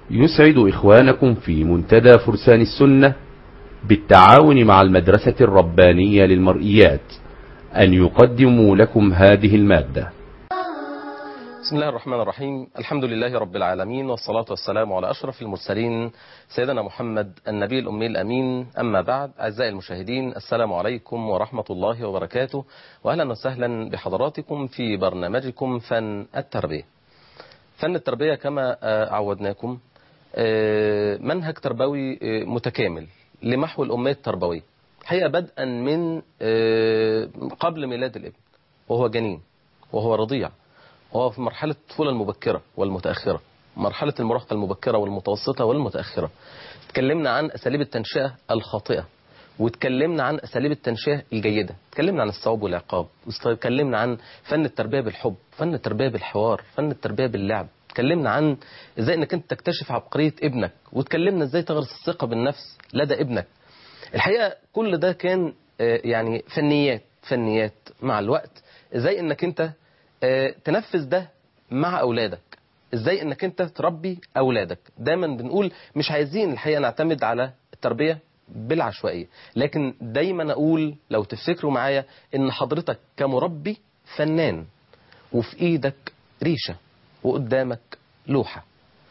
يسعد إخوانكم في منتدى فرسان السنة بالتعاون مع المدرسة الربانية للمرئيات أن يقدموا لكم هذه المادة بسم الله الرحمن الرحيم الحمد لله رب العالمين والصلاة والسلام على أشرف المرسلين سيدنا محمد النبي الأمي الأمين أما بعد أعزائي المشاهدين السلام عليكم ورحمة الله وبركاته وأهلا وسهلا بحضراتكم في برنامجكم فن التربية فن التربية كما عودناكم منهج تربوي متكامل لمحو الأمية التربوية حقيقة بدءا من قبل ميلاد الابن وهو جنين وهو رضيع وهو في مرحلة الطفولة المبكرة والمتأخرة مرحلة المراهقة المبكرة والمتوسطة والمتأخرة تكلمنا عن أساليب التنشئة الخاطئة وتكلمنا عن أساليب التنشئة الجيدة تكلمنا عن الصواب والعقاب وتكلمنا عن فن التربية بالحب فن التربية بالحوار فن التربية باللعب تكلمنا عن ازاي انك انت تكتشف عبقرية ابنك وتكلمنا ازاي تغرس الثقة بالنفس لدى ابنك الحقيقة كل ده كان يعني فنيات فنيات مع الوقت ازاي انك انت تنفذ ده مع أولادك ازاي انك انت تربي أولادك دايما بنقول مش عايزين الحقيقة نعتمد على التربية بالعشوائية لكن دايما أقول لو تفتكروا معايا ان حضرتك كمربي فنان وفي ايدك ريشة وقدامك لوحة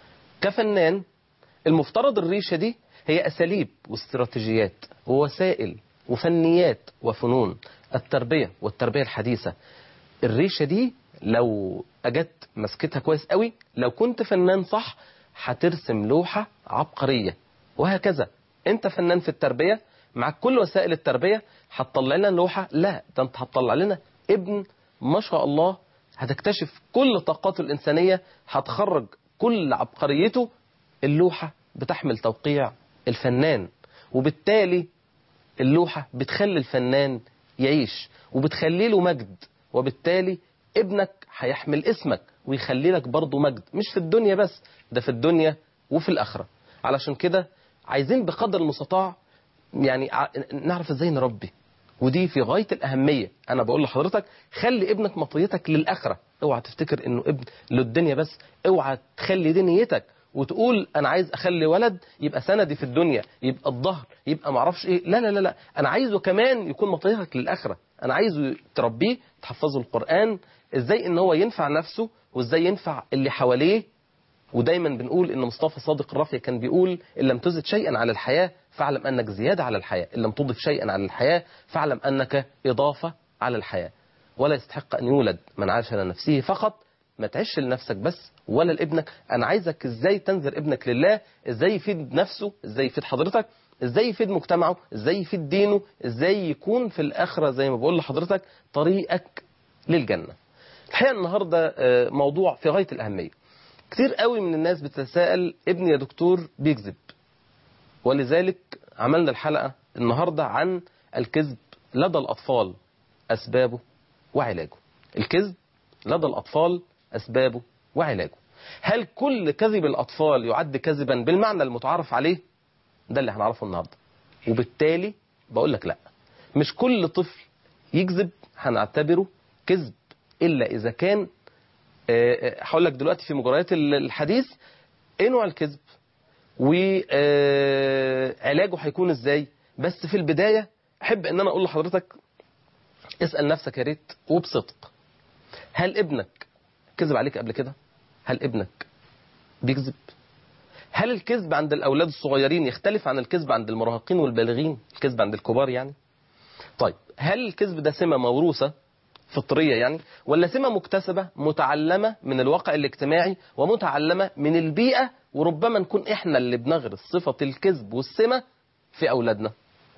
كفنان المفترض الريشة دي هي أساليب واستراتيجيات ووسائل وفنيات وفنون التربية والتربية الحديثة الريشة دي لو أجت مسكتها كويس قوي لو كنت فنان صح هترسم لوحة عبقرية وهكذا انت فنان في التربية مع كل وسائل التربية هتطلع لنا لوحة لا ده انت هتطلع لنا ابن ما شاء الله هتكتشف كل طاقاته الإنسانية هتخرج كل عبقريته اللوحة بتحمل توقيع الفنان وبالتالي اللوحة بتخلي الفنان يعيش وبتخلي له مجد وبالتالي ابنك هيحمل اسمك ويخلي لك برضه مجد مش في الدنيا بس ده في الدنيا وفي الآخرة علشان كده عايزين بقدر المستطاع يعني نعرف ازاي نربي ودي في غاية الأهمية أنا بقول لحضرتك خلي ابنك مطيتك للآخرة اوعى تفتكر انه ابن للدنيا بس اوعى تخلي دي نيتك وتقول انا عايز اخلي ولد يبقى سندي في الدنيا يبقى الظهر يبقى معرفش ايه لا لا لا لا انا عايزه كمان يكون مطيتك للآخرة انا عايزه تربيه تحفظه القرآن ازاي ان هو ينفع نفسه وازاي ينفع اللي حواليه ودايما بنقول ان مصطفى صادق الرافعي كان بيقول ان لم تزد شيئا على الحياة فاعلم انك زيادة على الحياة ان لم تضف شيئا على الحياة فاعلم انك اضافة على الحياة ولا يستحق ان يولد من عاش لنفسه فقط ما تعيش لنفسك بس ولا لابنك انا عايزك ازاي تنذر ابنك لله ازاي يفيد نفسه ازاي يفيد حضرتك ازاي يفيد مجتمعه ازاي يفيد دينه ازاي يكون في الاخرة زي ما بقول لحضرتك طريقك للجنة الحقيقة النهاردة موضوع في غاية الأهمية كتير قوي من الناس بتتساءل ابني يا دكتور بيكذب ولذلك عملنا الحلقة النهاردة عن الكذب لدى الأطفال أسبابه وعلاجه الكذب لدى الأطفال أسبابه وعلاجه هل كل كذب الأطفال يعد كذبا بالمعنى المتعارف عليه ده اللي هنعرفه النهاردة وبالتالي بقول لك لا مش كل طفل يكذب هنعتبره كذب إلا إذا كان هقول لك دلوقتي في مجريات الحديث ايه نوع الكذب وعلاجه هيكون ازاي بس في البداية احب ان انا اقول لحضرتك اسأل نفسك يا ريت وبصدق هل ابنك كذب عليك قبل كده هل ابنك بيكذب هل الكذب عند الاولاد الصغيرين يختلف عن الكذب عند المراهقين والبالغين الكذب عند الكبار يعني طيب هل الكذب ده سمة موروثة فطرية يعني ولا سمة مكتسبة متعلمة من الواقع الاجتماعي ومتعلمة من البيئة وربما نكون احنا اللي بنغرس صفة الكذب والسمة في أولادنا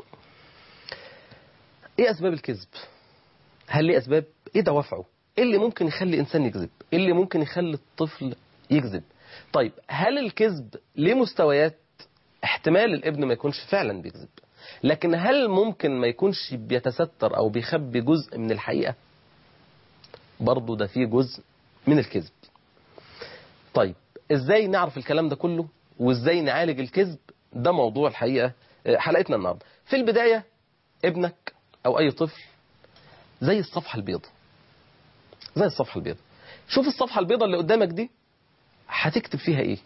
ايه أسباب الكذب هل ليه أسباب ايه دوافعه ايه اللي ممكن يخلي إنسان يكذب ايه اللي ممكن يخلي الطفل يكذب طيب هل الكذب ليه مستويات احتمال الابن ما يكونش فعلا بيكذب لكن هل ممكن ما يكونش بيتستر أو بيخبي جزء من الحقيقة برضه ده فيه جزء من الكذب طيب ازاي نعرف الكلام ده كله وازاي نعالج الكذب ده موضوع الحقيقة حلقتنا النهاردة في البداية ابنك او اي طفل زي الصفحة البيضاء زي الصفحة البيضاء شوف الصفحة البيضاء اللي قدامك دي هتكتب فيها ايه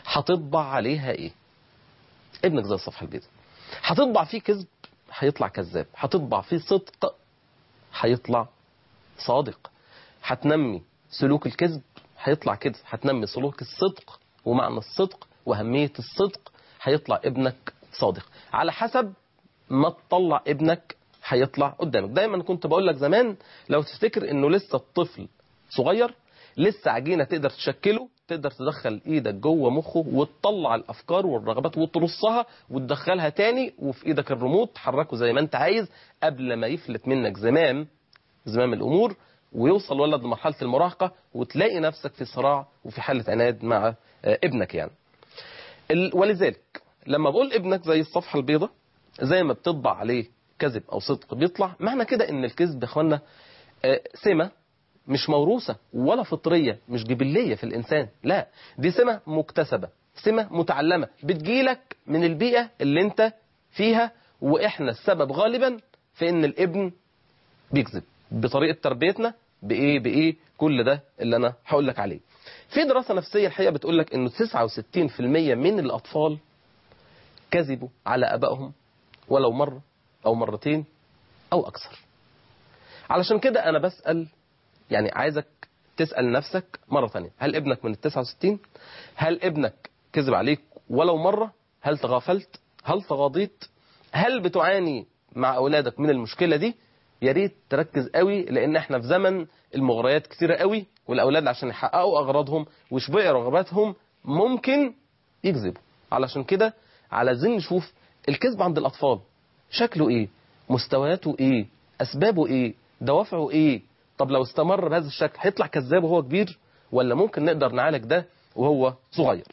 هتطبع عليها ايه ابنك زي الصفحه البيضاء هتطبع فيه كذب هيطلع كذاب هتطبع فيه صدق هيطلع صادق هتنمي سلوك الكذب هيطلع كده هتنمي سلوك الصدق ومعنى الصدق وأهمية الصدق هيطلع ابنك صادق على حسب ما تطلع ابنك هيطلع قدامك دايما كنت بقول لك زمان لو تفتكر انه لسه الطفل صغير لسه عجينة تقدر تشكله تقدر تدخل ايدك جوه مخه وتطلع الافكار والرغبات وترصها وتدخلها تاني وفي ايدك الريموت تحركه زي ما انت عايز قبل ما يفلت منك زمام زمام الامور ويوصل ولد لمرحله المراهقه وتلاقي نفسك في صراع وفي حاله عناد مع آه، ابنك يعني ال- ولذلك لما بقول ابنك زي الصفحه البيضاء زي ما بتطبع عليه كذب او صدق بيطلع معنى كده ان الكذب يا اخوانا آه، سمه مش موروثه ولا فطريه مش جبليه في الانسان لا دي سمه مكتسبه سمه متعلمه بتجيلك من البيئه اللي انت فيها واحنا السبب غالبا في ان الابن بيكذب بطريقه تربيتنا بايه بايه كل ده اللي انا هقول لك عليه في دراسه نفسيه الحقيقه بتقول لك انه 69% من الاطفال كذبوا على ابائهم ولو مره او مرتين او اكثر علشان كده انا بسال يعني عايزك تسال نفسك مره ثانيه هل ابنك من ال 69 هل ابنك كذب عليك ولو مره هل تغافلت هل تغاضيت هل بتعاني مع اولادك من المشكله دي يا ريت تركز قوي لان احنا في زمن المغريات كتيره قوي والاولاد عشان يحققوا اغراضهم ويشبعوا رغباتهم ممكن يكذبوا علشان كده عايزين نشوف الكذب عند الاطفال شكله ايه مستوياته ايه اسبابه ايه دوافعه ايه طب لو استمر بهذا الشكل هيطلع كذاب وهو كبير ولا ممكن نقدر نعالج ده وهو صغير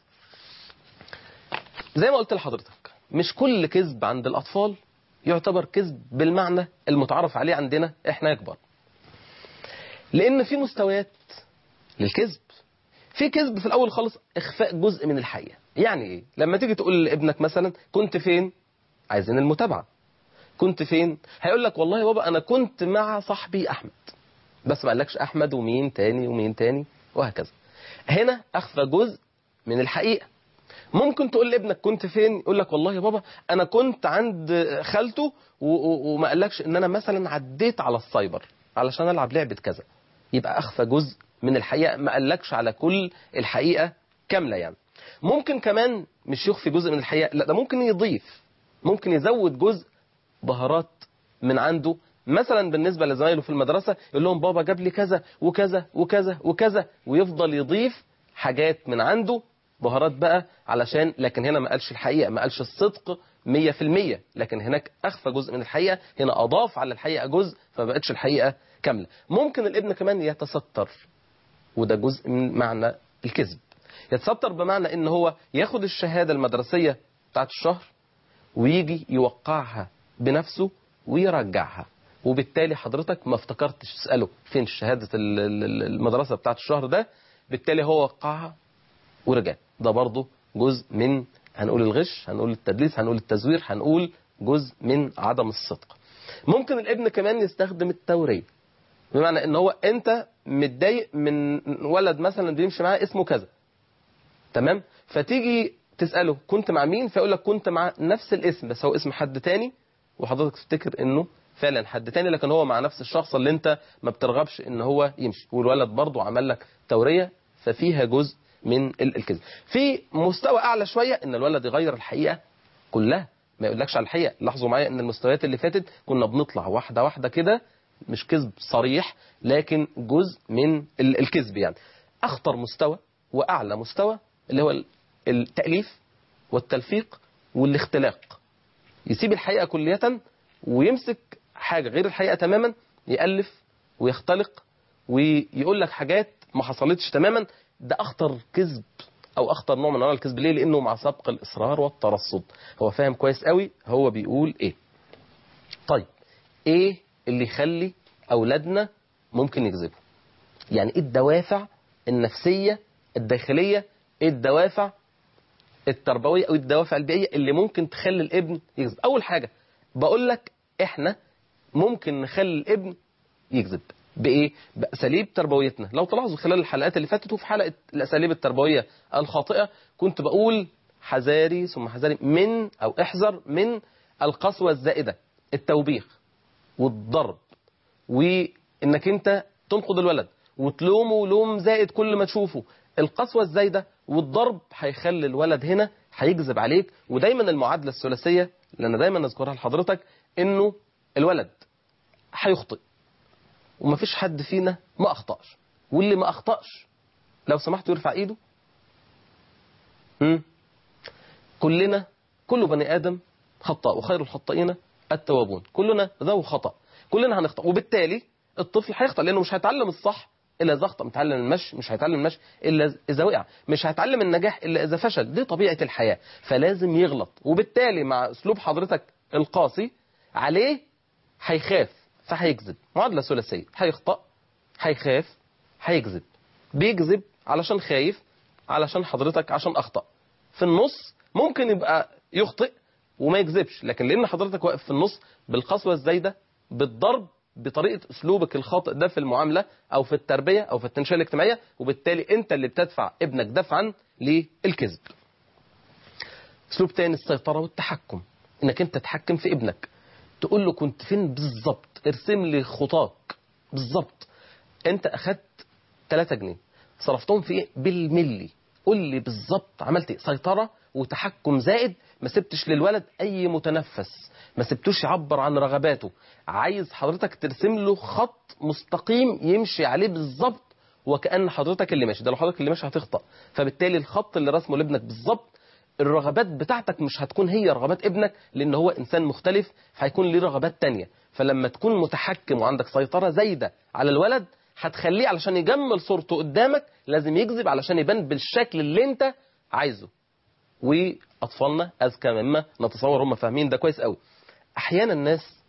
زي ما قلت لحضرتك مش كل كذب عند الاطفال يعتبر كذب بالمعنى المتعارف عليه عندنا احنا كبار لان في مستويات للكذب في كذب في الاول خالص اخفاء جزء من الحقيقه يعني ايه لما تيجي تقول لابنك مثلا كنت فين عايزين المتابعه كنت فين هيقول لك والله يا بابا انا كنت مع صاحبي احمد بس ما قالكش احمد ومين تاني ومين تاني وهكذا هنا اخفى جزء من الحقيقه ممكن تقول لابنك كنت فين يقول لك والله يا بابا انا كنت عند خالته و- و- وما قالكش ان انا مثلا عديت على السايبر علشان العب لعبه كذا يبقى اخفى جزء من الحقيقه ما قالكش على كل الحقيقه كامله يعني ممكن كمان مش يخفي جزء من الحقيقه لا ده ممكن يضيف ممكن يزود جزء بهارات من عنده مثلا بالنسبه لزمايله في المدرسه يقول لهم بابا جاب لي كذا وكذا وكذا وكذا ويفضل يضيف حاجات من عنده بهارات بقى علشان لكن هنا ما قالش الحقيقه ما قالش الصدق 100% لكن هناك اخفى جزء من الحقيقه هنا اضاف على الحقيقه جزء فما بقتش الحقيقه كامله ممكن الابن كمان يتستر وده جزء من معنى الكذب يتستر بمعنى ان هو ياخد الشهاده المدرسيه بتاعت الشهر ويجي يوقعها بنفسه ويرجعها وبالتالي حضرتك ما افتكرتش تساله فين شهاده ال- ال- المدرسه بتاعت الشهر ده بالتالي هو وقعها ورجع ده برضه جزء من هنقول الغش هنقول التدليس هنقول التزوير هنقول جزء من عدم الصدق ممكن الابن كمان يستخدم التوريه بمعنى ان هو انت متضايق من ولد مثلا بيمشي معاه اسمه كذا تمام فتيجي تساله كنت مع مين فيقول لك كنت مع نفس الاسم بس هو اسم حد تاني وحضرتك تفتكر انه فعلا حد تاني لكن هو مع نفس الشخص اللي انت ما بترغبش ان هو يمشي والولد برضه عمل لك توريه ففيها جزء من ال- الكذب في مستوى اعلى شويه ان الولد يغير الحقيقه كلها ما يقولكش على الحقيقه لاحظوا معايا ان المستويات اللي فاتت كنا بنطلع واحده واحده كده مش كذب صريح لكن جزء من ال- الكذب يعني اخطر مستوى واعلى مستوى اللي هو ال- التاليف والتلفيق والاختلاق يسيب الحقيقه كليه ويمسك حاجه غير الحقيقه تماما يالف ويختلق ويقول لك حاجات ما حصلتش تماما ده اخطر كذب او اخطر نوع من انواع الكذب ليه لانه مع سبق الاصرار والترصد هو فاهم كويس قوي هو بيقول ايه طيب ايه اللي يخلي اولادنا ممكن يكذبوا يعني ايه الدوافع النفسيه الداخليه ايه الدوافع التربويه او الدوافع البيئيه اللي ممكن تخلي الابن يكذب اول حاجه بقول لك احنا ممكن نخلي الابن يكذب بايه باساليب تربويتنا لو تلاحظوا خلال الحلقات اللي فاتت وفي حلقه الاساليب التربويه الخاطئه كنت بقول حذاري ثم حذاري من او احذر من القسوه الزائده التوبيخ والضرب وانك انت تنقد الولد وتلومه لوم زائد كل ما تشوفه القسوه الزايده والضرب هيخلي الولد هنا هيكذب عليك ودايما المعادله الثلاثيه اللي انا دايما اذكرها لحضرتك انه الولد هيخطئ ومفيش حد فينا ما اخطاش واللي ما اخطاش لو سمحت يرفع ايده مم. كلنا كل بني ادم خطاء وخير الخطائين التوابون كلنا ذو خطا كلنا هنخطا وبالتالي الطفل هيخطا لانه مش هيتعلم الصح الا اذا اخطا متعلم المشي مش هيتعلم المشي الا اذا وقع مش هيتعلم النجاح الا اذا فشل دي طبيعه الحياه فلازم يغلط وبالتالي مع اسلوب حضرتك القاسي عليه هيخاف فهيكذب معادله ثلاثيه هيخطا هيخاف هيكذب بيكذب علشان خايف علشان حضرتك عشان اخطا في النص ممكن يبقى يخطئ وما يكذبش لكن لان حضرتك واقف في النص بالقسوه الزايده بالضرب بطريقه اسلوبك الخاطئ ده في المعامله او في التربيه او في التنشئه الاجتماعيه وبالتالي انت اللي بتدفع ابنك دفعا للكذب. اسلوب تاني السيطره والتحكم انك انت تتحكم في ابنك تقول له كنت فين بالظبط ارسم لي خطاك بالظبط انت اخدت 3 جنيه صرفتهم في ايه بالملي قول لي بالظبط عملت ايه سيطره وتحكم زائد ما سبتش للولد اي متنفس ما سبتوش يعبر عن رغباته عايز حضرتك ترسم له خط مستقيم يمشي عليه بالظبط وكأن حضرتك اللي ماشي ده لو حضرتك اللي ماشي هتخطأ فبالتالي الخط اللي رسمه لابنك بالظبط الرغبات بتاعتك مش هتكون هي رغبات ابنك لان هو انسان مختلف هيكون ليه رغبات تانية فلما تكون متحكم وعندك سيطرة زايدة على الولد هتخليه علشان يجمل صورته قدامك لازم يكذب علشان يبان بالشكل اللي انت عايزه واطفالنا اذكى مما نتصور هم فاهمين ده كويس قوي احيانا الناس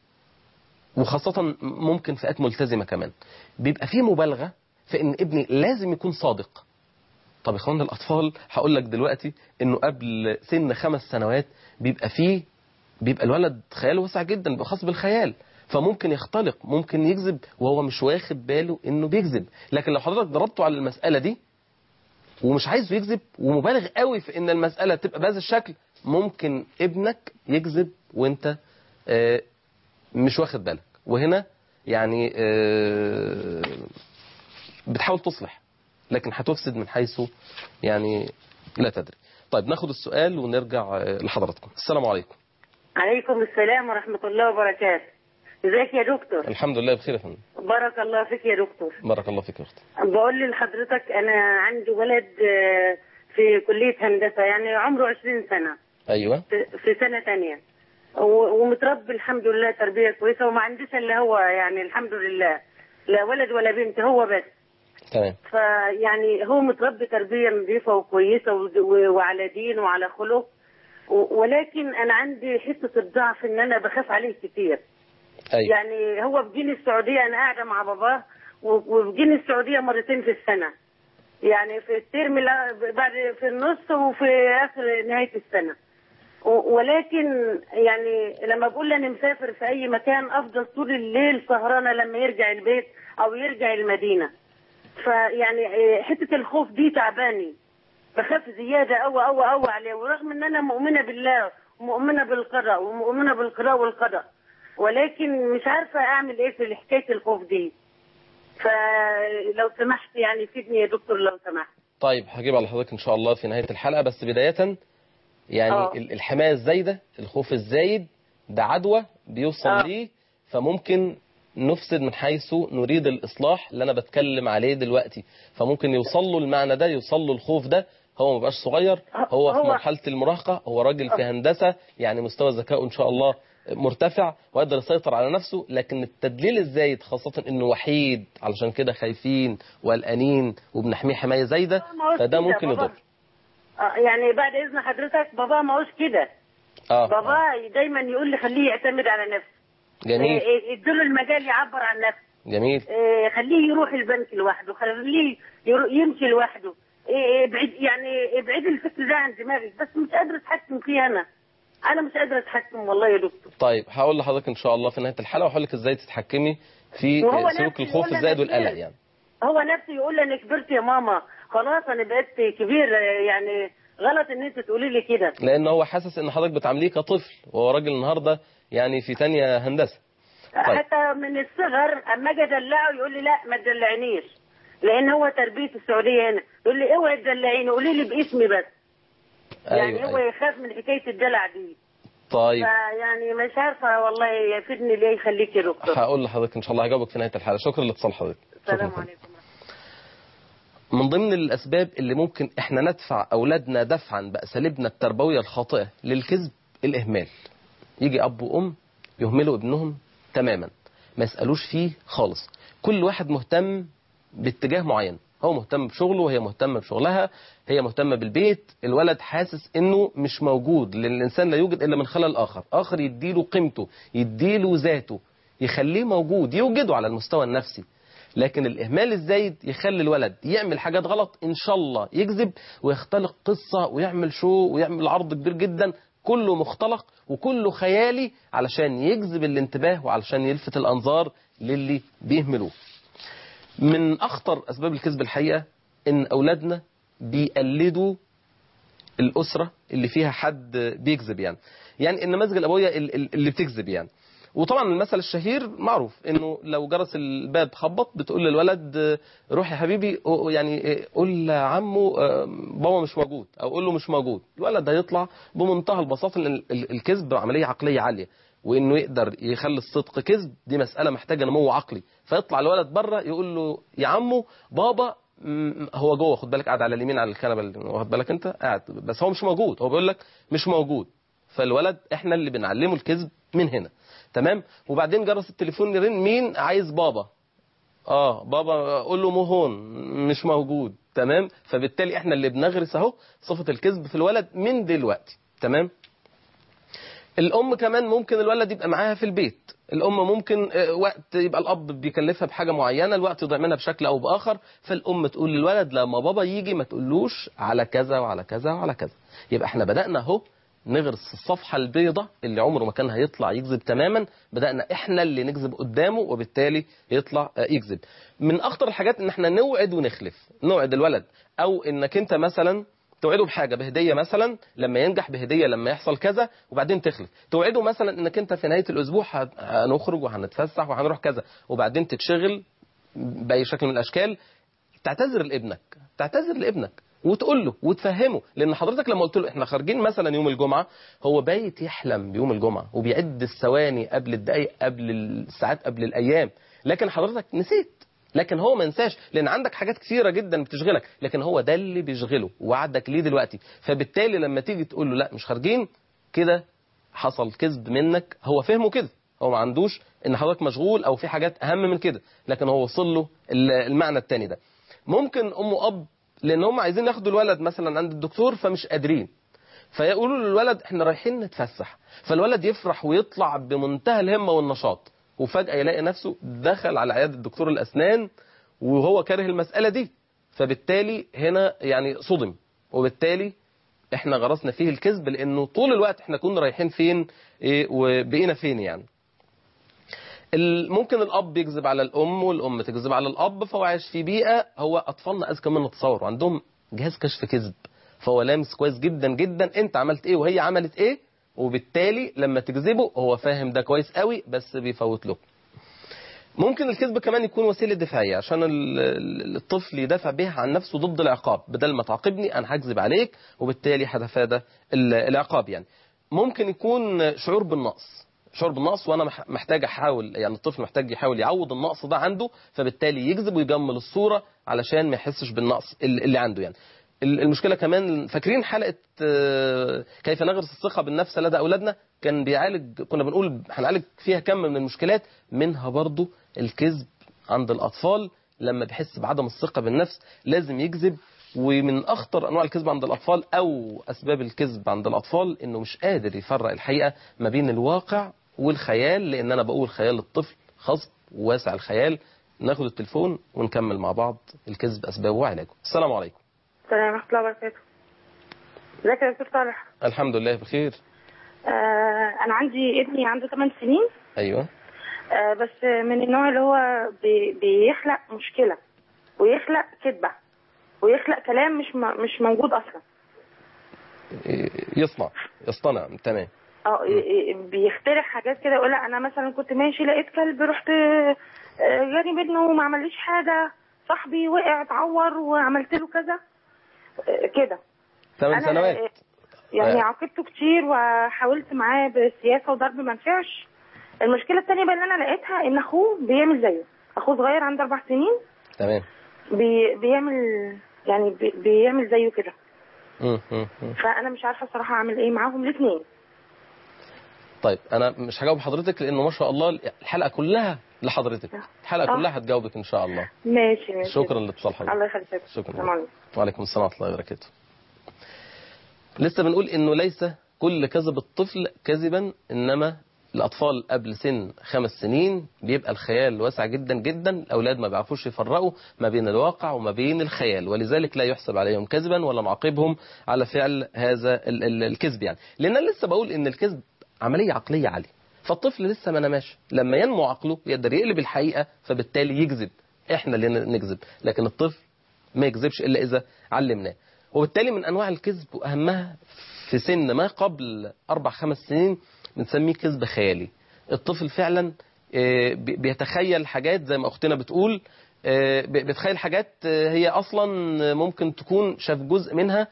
وخاصة ممكن فئات ملتزمة كمان بيبقى فيه مبالغة في ان ابني لازم يكون صادق طب يا اخوانا الاطفال هقول لك دلوقتي انه قبل سن خمس سنوات بيبقى فيه بيبقى الولد خياله واسع جدا بيبقى خاص بالخيال فممكن يختلق ممكن يكذب وهو مش واخد باله انه بيكذب لكن لو حضرتك ضربته على المسألة دي ومش عايزه يكذب ومبالغ قوي في ان المسألة تبقى بهذا الشكل ممكن ابنك يكذب وانت آه، مش واخد بالك وهنا يعني آه، بتحاول تصلح لكن هتفسد من حيث يعني لا تدري طيب ناخد السؤال ونرجع آه، لحضراتكم السلام عليكم عليكم السلام ورحمة الله وبركاته ازيك يا دكتور الحمد لله بخير يا فندم بارك الله فيك يا دكتور بارك الله فيك يا اختي بقول لحضرتك انا عندي ولد آه، في كلية هندسة يعني عمره 20 سنة ايوه في في سنة تانية و- ومتربي الحمد لله تربية كويسة وما عنديش الا هو يعني الحمد لله لا ولد ولا بنت هو بس تمام فيعني هو متربي تربية نظيفة وكويسة و- و- وعلى دين وعلى خلق و- ولكن انا عندي حتة الضعف ان انا بخاف عليه كتير ايوه يعني هو بيجيني السعودية أنا قاعدة مع باباه و- وبيجيني السعودية مرتين في السنة يعني في الترم لا- بعد في النص وفي آخر نهاية السنة و- ولكن يعني لما بقول له أنا مسافر في أي مكان أفضل طول الليل سهرانة لما يرجع البيت أو يرجع المدينة فيعني إيه، حتة الخوف دي تعباني بخاف زيادة أوي أوي أوي عليه ورغم إن أنا مؤمنة بالله ومؤمنة بالقضاء ومؤمنة بالقضاء والقدر ولكن مش عارفة أعمل إيه في حكاية الخوف دي فلو سمحت يعني فيدني يا دكتور لو سمحت طيب هجيب على حضرتك ان شاء الله في نهايه الحلقه بس بدايه يعني آه. ال- الحمايه الزايده الخوف الزايد ده عدوى بيوصل آه. ليه فممكن نفسد من حيث نريد الاصلاح اللي انا بتكلم عليه دلوقتي فممكن يوصل له المعنى ده يوصل له الخوف ده هو ما بقاش صغير هو في هو- مرحله المراهقه هو راجل في هندسه يعني مستوى ذكائه ان شاء الله مرتفع ويقدر يسيطر على نفسه لكن التدليل الزايد خاصة انه وحيد علشان كده خايفين وقلقانين وبنحميه حماية زايدة ما هوش فده كده، ممكن بابا. يضر آه، يعني بعد إذن حضرتك بابا ما هوش كده اه بابا دايما يقول لي خليه يعتمد على نفسه جميل إيه، إيه، اديله المجال يعبر عن نفسه جميل إيه، خليه يروح البنك لوحده خليه يرو- يمشي لوحده إيه، ابعد يعني ابعد الفكر ده عن دماغك بس مش قادر اتحكم فيه انا انا مش قادره اتحكم والله يا دكتور طيب هقول لحضرتك ان شاء الله في نهايه الحلقه وهقول لك ازاي تتحكمي في وهو سلوك نفسه الخوف يقول الزائد أنا والقلق كبير. يعني هو نفسه يقول لي انا كبرت يا ماما خلاص انا بقيت كبير يعني غلط ان انت تقولي لي كده لان هو حاسس ان حضرتك بتعامليه كطفل وهو راجل النهارده يعني في تانية هندسه طيب. حتى من الصغر اما اجي ادلعه يقول لي لا ما تدلعنيش لان هو تربيه السعوديه هنا يقول لي اوعي تدلعيني قولي لي باسمي بس يعني ايوه, هو أيوة. يخاف من حكايه الدلع دي طيب فيعني مش عارفه والله يفيدني ليه يخليك يا دكتور هقول لحضرتك ان شاء الله هجاوبك في نهايه الحلقه شكرا لاتصال حضرتك شكرا السلام فندم. عليكم من ضمن الأسباب اللي ممكن إحنا ندفع أولادنا دفعا بأساليبنا التربوية الخاطئة للكذب الإهمال يجي أب وأم يهملوا ابنهم تماما ما يسألوش فيه خالص كل واحد مهتم باتجاه معين هو مهتم بشغله وهي مهتمة بشغلها هي مهتمة بالبيت الولد حاسس انه مش موجود لان الانسان لا يوجد الا من خلال اخر اخر يديله قيمته يديله ذاته يخليه موجود يوجده على المستوى النفسي لكن الإهمال الزايد يخلي الولد يعمل حاجات غلط إن شاء الله يكذب ويختلق قصة ويعمل شو ويعمل عرض كبير جدا كله مختلق وكله خيالي علشان يجذب الانتباه وعلشان يلفت الأنظار للي بيهملوه من أخطر أسباب الكذب الحقيقة إن أولادنا بيقلدوا الأسرة اللي فيها حد بيكذب يعني يعني النماذج الأبوية ال- ال- اللي بتكذب يعني وطبعا المثل الشهير معروف انه لو جرس الباب خبط بتقول للولد آه، روح يا حبيبي أو- يعني آه، قول لعمه آه، بابا مش موجود او قول له مش موجود الولد هيطلع بمنتهى البساطه لان ال- ال- الكذب عمليه عقليه عاليه وانه يقدر يخلي الصدق كذب دي مساله محتاجه نمو عقلي فيطلع الولد بره يقول له يا عمو بابا م- هو جوه خد بالك قاعد على اليمين على الكنبه اللي- واخد بالك انت قاعد بس هو مش موجود هو بيقول لك مش موجود فالولد احنا اللي بنعلمه الكذب من هنا تمام وبعدين جرس التليفون يرن مين عايز بابا اه بابا قول له مهون مش موجود تمام فبالتالي احنا اللي بنغرس اهو صفه الكذب في الولد من دلوقتي تمام الام كمان ممكن الولد يبقى معاها في البيت الام ممكن آه، وقت يبقى الاب بيكلفها بحاجه معينه الوقت يضيع منها بشكل او باخر فالام تقول للولد لما بابا يجي ما تقولوش على كذا وعلى كذا وعلى كذا يبقى احنا بدانا اهو نغرس الصفحه البيضاء اللي عمره ما كان هيطلع يكذب تماما بدانا احنا اللي نكذب قدامه وبالتالي يطلع آه، يكذب من اخطر الحاجات ان احنا نوعد ونخلف نوعد الولد او انك انت مثلا توعده بحاجه بهديه مثلا لما ينجح بهديه لما يحصل كذا وبعدين تخلف توعده مثلا انك انت في نهايه الاسبوع هت- هنخرج وهنتفسح وهنروح كذا وبعدين تتشغل باي شكل من الاشكال تعتذر لابنك تعتذر لابنك وتقول له وتفهمه لان حضرتك لما قلت له احنا خارجين مثلا يوم الجمعه هو بايت يحلم بيوم الجمعه وبيعد الثواني قبل الدقائق قبل الساعات قبل الايام لكن حضرتك نسيت لكن هو ما ينساش لان عندك حاجات كثيره جدا بتشغلك لكن هو ده اللي بيشغله وعدك ليه دلوقتي فبالتالي لما تيجي تقول له لا مش خارجين كده حصل كذب منك هو فهمه كده هو ما عندوش ان حضرتك مشغول او في حاجات اهم من كده لكن هو وصل له ال- المعنى التاني ده ممكن ام واب لان هم عايزين ياخدوا الولد مثلا عند الدكتور فمش قادرين فيقولوا للولد احنا رايحين نتفسح فالولد يفرح ويطلع بمنتهى الهمه والنشاط وفجاه يلاقي نفسه دخل على عياده دكتور الاسنان وهو كاره المساله دي فبالتالي هنا يعني صدم وبالتالي احنا غرسنا فيه الكذب لانه طول الوقت احنا كنا رايحين فين ايه وبقينا فين يعني ال- ممكن الاب يكذب على الام والام تكذب على الاب فهو عايش في بيئه هو اطفالنا اذكى من نتصور وعندهم جهاز كشف كذب فهو لامس كويس جدا جدا انت عملت ايه وهي عملت ايه وبالتالي لما تكذبه هو فاهم ده كويس قوي بس بيفوت له ممكن الكذب كمان يكون وسيله دفاعيه عشان ال- ال- الطفل يدافع بها عن نفسه ضد العقاب بدل ما تعاقبني انا هكذب عليك وبالتالي هتفادى ال- العقاب يعني ممكن يكون شعور بالنقص شعور بالنقص وانا مح- محتاج احاول يعني الطفل محتاج يحاول يعوض النقص ده عنده فبالتالي يكذب ويجمل الصوره علشان ما يحسش بالنقص ال- اللي عنده يعني ال- المشكله كمان فاكرين حلقه آه، كيف نغرس الثقه بالنفس لدى اولادنا كان بيعالج كنا بنقول هنعالج فيها كم من المشكلات منها برضو الكذب عند الاطفال لما بيحس بعدم الثقه بالنفس لازم يكذب ومن اخطر انواع الكذب عند الاطفال او اسباب الكذب عند الاطفال انه مش قادر يفرق الحقيقه ما بين الواقع والخيال لان انا بقول خيال الطفل خصب وواسع الخيال ناخد التليفون ونكمل مع بعض الكذب اسبابه وعلاجه السلام عليكم السلام ورحمه الله وبركاته ازيك يا دكتور صالح الحمد لله بخير آه انا عندي ابني عنده 8 سنين ايوه آه بس من النوع اللي هو بي بيخلق مشكله ويخلق كذبه ويخلق كلام مش م- مش موجود اصلا يصنع يصطنع تمام اه ي- ي- بيخترع حاجات كده يقول لا انا مثلا كنت ماشي لقيت كلب رحت آه، جاني منه وما عمليش حاجه صاحبي وقع اتعور وعملت له كذا آه، كده ثمان أنا- سنوات يعني آه. عاقبته كتير وحاولت معاه بالسياسه وضرب ما نفعش المشكله التانية بقى اللي انا لقيتها ان اخوه بيعمل زيه اخوه صغير عنده اربع سنين تمام بي بيعمل يعني بي بيعمل زيه كده مم، مم، مم. فانا مش عارفه الصراحه اعمل ايه معاهم الاثنين طيب انا مش هجاوب حضرتك لانه ما شاء الله الحلقه كلها لحضرتك الحلقه آه. كلها هتجاوبك ان شاء الله ماشي ماشي شكرا لاتصال حضرتك الله يخليك شكرا السلام عليكم وعليكم السلام ورحمه الله وبركاته لسه بنقول انه ليس كل كذب الطفل كذبا انما الاطفال قبل سن خمس سنين بيبقى الخيال واسع جدا جدا الاولاد ما بيعرفوش يفرقوا ما بين الواقع وما بين الخيال ولذلك لا يحسب عليهم كذبا ولا نعاقبهم على فعل هذا ال- ال- الكذب يعني لان انا لسه بقول ان الكذب عمليه عقليه عاليه فالطفل لسه ما نماش لما ينمو عقله يقدر يقلب الحقيقه فبالتالي يكذب احنا اللي نكذب لكن الطفل ما يكذبش الا اذا علمناه وبالتالي من انواع الكذب واهمها في سن ما قبل اربع خمس سنين بنسميه كذب خيالي الطفل فعلا آه، بي- بيتخيل حاجات زي ما اختنا بتقول آه، بي- بيتخيل حاجات آه، هي اصلا ممكن تكون شاف جزء منها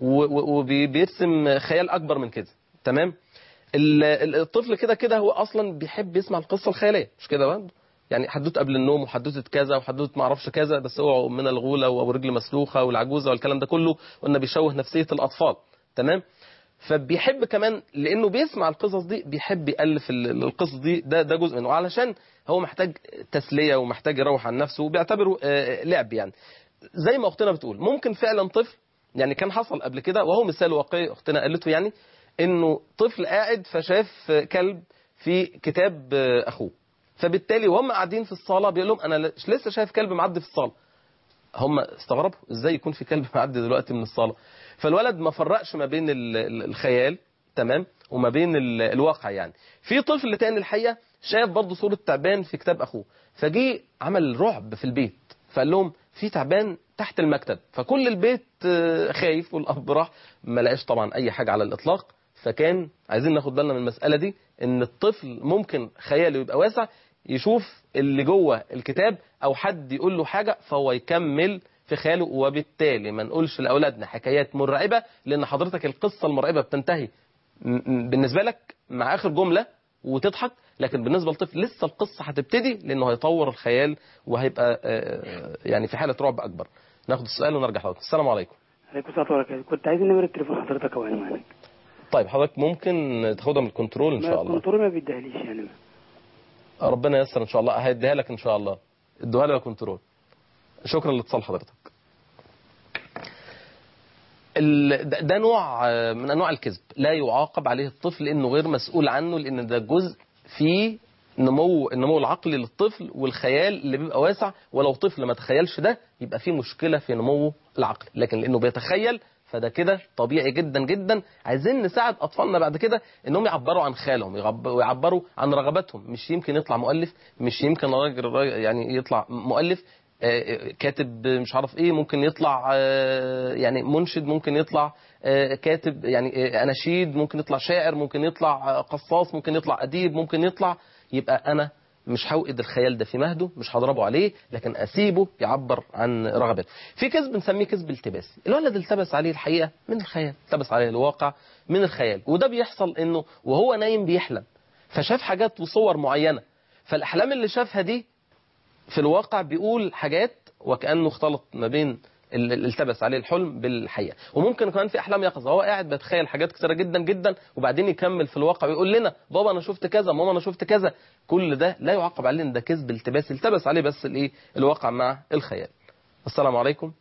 وبيرسم خيال اكبر من كده تمام ال- ال- الطفل كده كده هو اصلا بيحب يسمع القصه الخياليه مش كده برضه يعني حدوته قبل النوم وحدوته كذا وحدوته ما اعرفش كذا بس اوعوا من الغوله وابو رجل مسلوخه والعجوزه والكلام ده كله قلنا بيشوه نفسيه الاطفال تمام فبيحب كمان لانه بيسمع القصص دي بيحب يالف ال- القصص دي ده ده جزء منه وعلشان هو محتاج تسليه ومحتاج يروح عن نفسه وبيعتبره آه، لعب يعني زي ما اختنا بتقول ممكن فعلا طفل يعني كان حصل قبل كده وهو مثال واقعي اختنا قالته يعني انه طفل قاعد فشاف كلب في كتاب آه، اخوه فبالتالي وهم قاعدين في الصاله بيقول لهم انا لسه شايف كلب معدي في الصاله هم استغربوا ازاي يكون في كلب معدي دلوقتي من الصاله فالولد ما فرقش ما بين ال- ال- الخيال تمام وما بين ال- الواقع يعني في طفل تاني الحقيقه شاف برضه صوره تعبان في كتاب اخوه فجي عمل رعب في البيت فقال لهم في تعبان تحت المكتب فكل البيت آه، خايف والاب راح ما لقاش طبعا اي حاجه على الاطلاق فكان عايزين ناخد بالنا من المساله دي ان الطفل ممكن خياله يبقى واسع يشوف اللي جوه الكتاب او حد يقول له حاجه فهو يكمل في خياله وبالتالي ما نقولش لاولادنا حكايات مرعبه لان حضرتك القصه المرعبه بتنتهي م- م- بالنسبه لك مع اخر جمله وتضحك لكن بالنسبه للطفل لسه القصه هتبتدي لانه هيطور الخيال وهيبقى آه، يعني في حاله رعب اكبر ناخد السؤال ونرجع حضرتك السلام عليكم عليكم السلام وبركاته كنت عايز نمرة تليفون حضرتك او عنوانك طيب حضرتك ممكن تاخدها من الكنترول ان ما شاء الله الكنترول ما بيديهاليش يعني ربنا ييسر ان شاء الله هيديها لك ان شاء الله ادوها لي يا كنترول شكرا لاتصال حضرتك ال- ده ده نوع آه، من انواع الكذب لا يعاقب عليه الطفل لانه غير مسؤول عنه لان ده جزء في نمو النمو العقلي للطفل والخيال اللي بيبقى واسع ولو طفل ما تخيلش ده يبقى في مشكله في نموه العقلي لكن لانه بيتخيل فده كده طبيعي جدا جدا عايزين نساعد اطفالنا بعد كده انهم يعبروا عن خيالهم يعب- ويعبروا عن رغباتهم مش يمكن يطلع مؤلف مش يمكن راجل راجل- يعني يطلع مؤلف آه، كاتب مش عارف ايه ممكن يطلع آه، يعني منشد ممكن يطلع آه، كاتب يعني آه، اناشيد ممكن يطلع شاعر ممكن يطلع آه، قصاص ممكن يطلع اديب ممكن يطلع يبقى انا مش هوقد الخيال ده في مهده مش هضربه عليه لكن اسيبه يعبر عن رغباته في كذب نسميه كذب التباسي الولد التبس عليه الحقيقه من الخيال التبس عليه الواقع من الخيال وده بيحصل انه وهو نايم بيحلم فشاف حاجات وصور معينه فالاحلام اللي شافها دي في الواقع بيقول حاجات وكأنه اختلط ما بين ال- ال- التبس عليه الحلم بالحقيقة وممكن كمان في أحلام يقظة هو قاعد بيتخيل حاجات كتيرة جدا جدا وبعدين يكمل في الواقع ويقول لنا بابا أنا شفت كذا ماما أنا شفت كذا كل ده لا يعاقب عليه إن ده كذب التباس التبس عليه بس الإيه الواقع مع الخيال السلام عليكم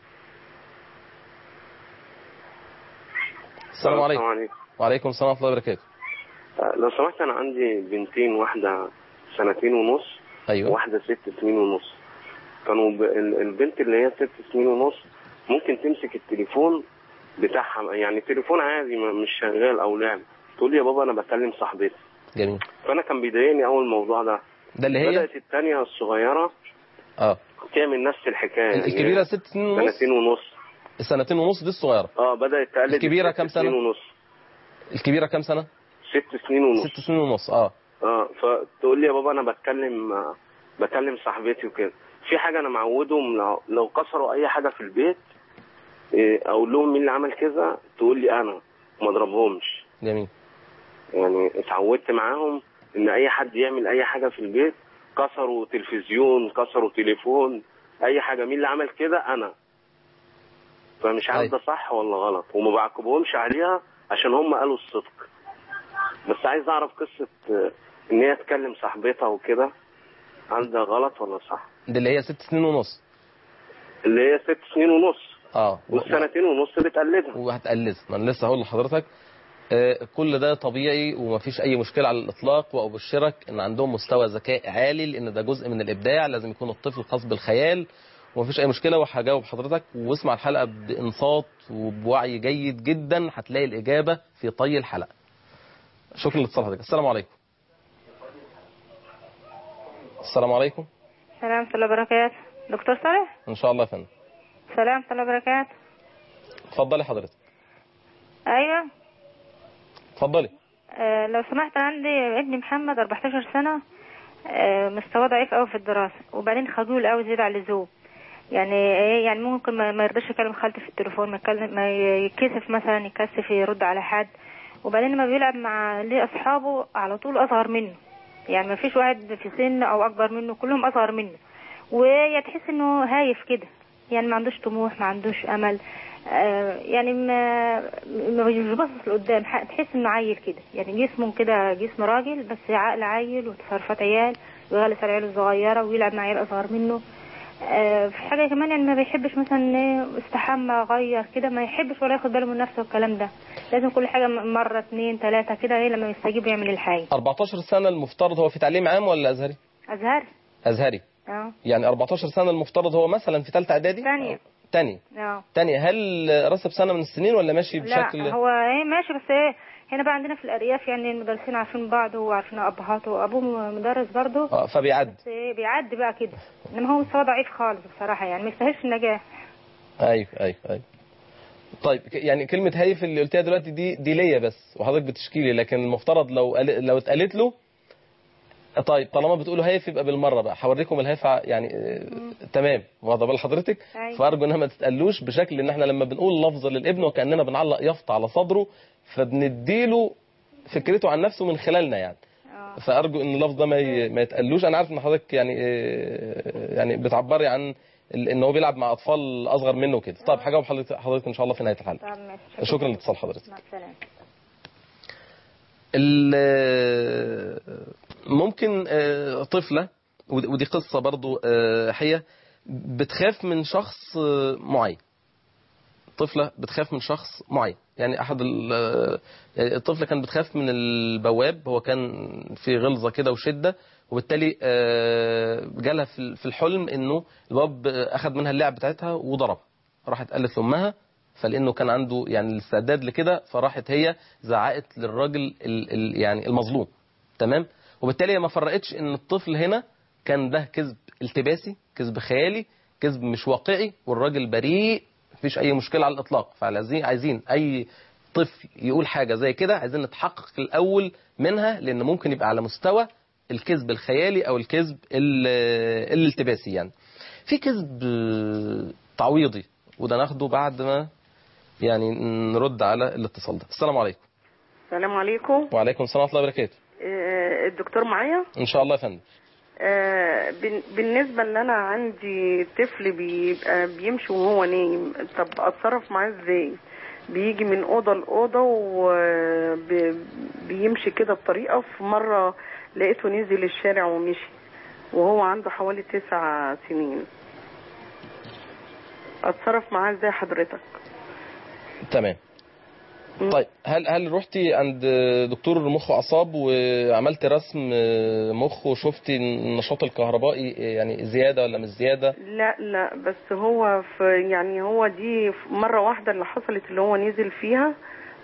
السلام عليكم عليكم وعليكم السلام ورحمة الله وبركاته آه، لو سمحت انا عندي بنتين واحده سنتين ونص أيوه وواحده ست سنين ونص كانوا ب... ال- البنت اللي هي ست سنين ونص ممكن تمسك التليفون بتاعها يعني تليفون عادي ما- مش شغال او لعب تقول لي يا بابا انا بكلم صاحبتي جميل فانا كان بيضايقني اول الموضوع ده ده اللي هي بدات الثانيه الصغيره اه تعمل نفس الحكايه يعني الكبيره ست سنين ونص سنتين ونص السنتين ونص دي الصغيره اه بدات تقلد الكبيرة الست كام سنة؟ سنين ونص الكبيره كام سنه ست سنين ونص ست سنين ونص اه اه فتقول لي يا بابا انا بتكلم آه، بكلم صاحبتي وكده في حاجه انا معودهم لو- لو كسروا اي حاجه في البيت إيه، اقول لهم مين اللي عمل كذا تقول لي انا ما اضربهمش جميل يعني اتعودت معاهم ان اي حد يعمل اي حاجه في البيت كسروا تلفزيون كسروا تليفون اي حاجه مين اللي عمل كده انا فمش عارف أيوة. ده صح ولا غلط وما بعاقبهمش عليها عشان هم قالوا الصدق بس عايز اعرف قصه آه، ان هي تكلم صاحبتها وكده هل ده غلط ولا صح دي اللي هي ست سنين ونص اللي هي ست سنين ونص اه و- والسنتين ونص بتقلدها وهتقلد ما انا لسه هقول لحضرتك آه، كل ده طبيعي ومفيش اي مشكله على الاطلاق وابشرك ان عندهم مستوى ذكاء عالي لان ده جزء من الابداع لازم يكون الطفل خاص بالخيال ومفيش اي مشكله وهجاوب حضرتك واسمع الحلقه بانصات وبوعي جيد جدا هتلاقي الاجابه في طي الحلقه شكرا لاتصال حضرتك السلام عليكم السلام عليكم السلام ورحمة الله وبركاته دكتور صالح ان شاء الله يا فندم السلام ورحمة الله وبركاته اتفضلي حضرتك أيوة اتفضلي آه لو سمحت عندي ابني محمد 14 سنة آه مستواه ضعيف قوي في الدراسة وبعدين خجول قوي زيادة عن اللزوم يعني ايه يعني ممكن ما ما يرضاش يكلم خالته في التليفون ما يتكلم ما يتكسف مثلا يكسف يرد على حد وبعدين لما بيلعب مع ليه اصحابه على طول اصغر منه يعني ما فيش واحد في سن او اكبر منه كلهم اصغر منه وتحس انه هايف كده يعني ما عندوش طموح ما عندوش امل آه يعني ما ما مش باصص لقدام ح- تحس انه عيل كده يعني جسمه كده جسم راجل بس عقل عيل وتصرفات عيال ويغلس على العيال الصغيره ويلعب مع عيال اصغر منه آه في حاجه كمان يعني ما بيحبش مثلا إيه استحمى غير كده ما يحبش ولا ياخد باله من نفسه والكلام ده لازم كل حاجه م- مره اتنين تلاته كده ايه لما يستجيب يعمل الحاجه 14 سنه المفترض هو في تعليم عام ولا ازهري ازهر ازهري اه يعني 14 سنة المفترض هو مثلا في ثالثة إعدادي؟ ثانية. تاني اه تاني هل رسب سنة من السنين ولا ماشي بشكل لا هو ايه ماشي بس ايه هنا بقى عندنا في الارياف يعني المدرسين عارفين بعض وعارفين ابهاته وابوه مدرس برضه اه فبيعد بس ايه بيعدي بقى كده انما هو مستواه ضعيف خالص بصراحه يعني ما يستاهلش النجاح ايوه ايوه ايوه طيب ك- يعني كلمة هايف اللي قلتها دلوقتي دي دي ليا بس وحضرتك بتشكي لي لكن المفترض لو قال- لو اتقالت له طيب طالما بتقولوا هايف يبقى بالمره بقى هوريكم الهايف ع- يعني آه، تمام واخده بال حضرتك أيوة. فارجو انها ما تتقالوش بشكل ان احنا لما بنقول لفظ للابن وكاننا بنعلق يافطه على صدره فبنديله فكرته عن نفسه من خلالنا يعني اه فارجو ان اللفظ ده ما ي- ما يتقالوش انا عارف ان حضرتك يعني آه، يعني بتعبري عن ال- ان هو بيلعب مع اطفال اصغر منه كده طيب هجاوب حضرتك حضرتك ان شاء الله في نهايه الحلقه طب ماشي شكرا لاتصال حضرتك مع السلامه ال- ممكن آه، طفلة ودي ودي قصة برضو آه، حية بتخاف من شخص آه، معين طفلة بتخاف من شخص معين يعني أحد ال- آه، يعني الطفلة كانت بتخاف من البواب هو كان في غلظة كده وشدة وبالتالي آه، جالها في في الحلم إنه الباب آه، أخذ منها اللعب بتاعتها وضربها راحت قالت لأمها فلانه كان عنده يعني الاستعداد لكده فراحت هي زعقت للراجل ال ال يعني المظلوم تمام وبالتالي هي ما فرقتش ان الطفل هنا كان ده كذب التباسي كذب خيالي كذب مش واقعي والراجل بريء مفيش اي مشكله على الاطلاق فعايزين عايزين اي طفل يقول حاجه زي كده عايزين نتحقق الاول منها لان ممكن يبقى على مستوى الكذب الخيالي او الكذب ال- الالتباسي يعني في كذب تعويضي وده ناخده بعد ما يعني نرد على الاتصال ده السلام عليكم السلام عليكم وعليكم السلام ورحمه الله وبركاته آه، الدكتور معايا ان شاء الله يا فندم آه، بن- بالنسبة ان انا عندي طفل بيبقى بيمشي وهو نايم طب اتصرف معاه ازاي بيجي من اوضه لاوضه وبيمشي كده بطريقه في مره لقيته نزل الشارع ومشي وهو عنده حوالي تسع سنين اتصرف معاه ازاي حضرتك تمام طيب هل هل رحتي عند دكتور مخ واعصاب وعملت رسم مخ وشفتي النشاط الكهربائي يعني زياده ولا مش زياده لا لا بس هو في يعني هو دي في مرة واحدة اللي حصلت اللي هو نزل فيها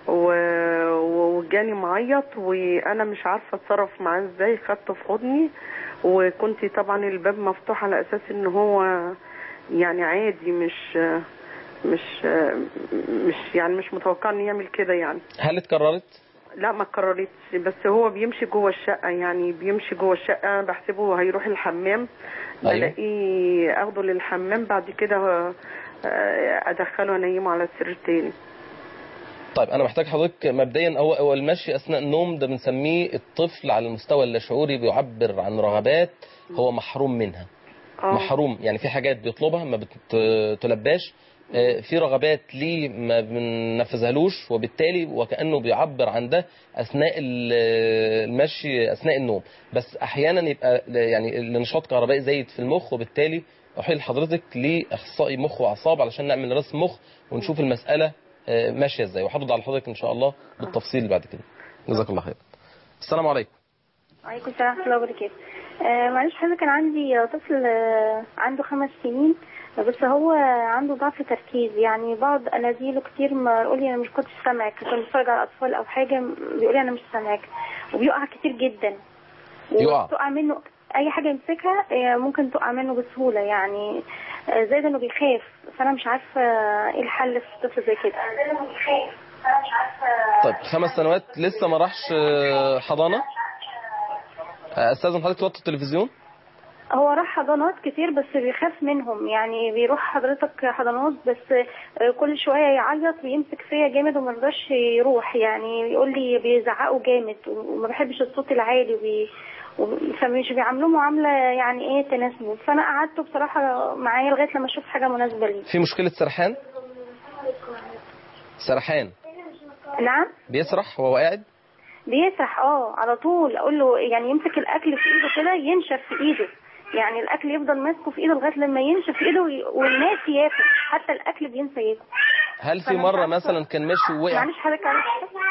و- وجاني معيط وانا مش عارفه اتصرف معاه ازاي خدته في حضني وكنت طبعا الباب مفتوح على اساس ان هو يعني عادي مش مش مش يعني مش متوقع انه يعمل كده يعني هل اتكررت لا ما اتكررتش بس هو بيمشي جوه الشقة يعني بيمشي جوه الشقة أنا بحسبه هيروح الحمام أيوة. بلاقيه اخده للحمام بعد كده آه، ادخله انيمه على السرير تاني طيب انا محتاج حضرتك مبدئيا هو هو المشي اثناء النوم ده بنسميه الطفل على المستوى اللاشعوري بيعبر عن رغبات هو محروم منها اه محروم يعني في حاجات بيطلبها ما بتلباش آه، في رغبات ليه ما بننفذهالوش وبالتالي وكانه بيعبر عن ده اثناء ال- المشي اثناء النوم بس احيانا يبقى يعني النشاط كهربائي زايد في المخ وبالتالي احيل حضرتك لاخصائي مخ واعصاب علشان نعمل رسم مخ ونشوف المساله آه، ماشيه ازاي وهرد على حضرتك ان شاء الله بالتفصيل بعد كده جزاك الله خير السلام عليكم وعليكم السلام ورحمة الله وبركاته. آه معلش حضرتك كان عندي طفل آه عنده خمس سنين بس هو عنده ضعف تركيز يعني بقعد اناديله كتير ما يقول لي انا مش كنتش سامعك كنت بتفرج على اطفال او حاجه بيقول لي انا مش سامعك وبيقع كتير جدا يقع. وتقع منه اي حاجه يمسكها آه، ممكن تقع منه بسهوله يعني آه، زائد انه بيخاف فانا مش عارفه ايه الحل في طفل زي كده زائد انه بيخاف فانا مش عارفه طيب خمس سنوات لسه ما راحش آه، حضانه آه، استاذن حضرتك توطي التلفزيون هو راح حضانات كتير بس بيخاف منهم يعني بيروح حضرتك حضانات بس آه، كل شوية يعيط ويمسك فيا جامد وما يرضاش يروح يعني يقول لي بيزعقوا جامد وما بحبش الصوت العالي وبي وب- فمش بيعاملوه معاملة يعني ايه تناسبه فانا قعدته بصراحة معايا لغاية لما اشوف حاجة مناسبة ليه في مشكله سرحان سرحان نعم بيسرح وهو قاعد بيسرح اه على طول اقول له يعني يمسك الاكل في ايده كده ينشف في ايده يعني الاكل يفضل ماسكه في ايده لغايه لما ينشف في ايده وي- والناس ياكل حتى الاكل بينسى ياكل هل في فأنا مش مره عارفة. مثلا كان ماشي ووقع معلش حضرتك عارف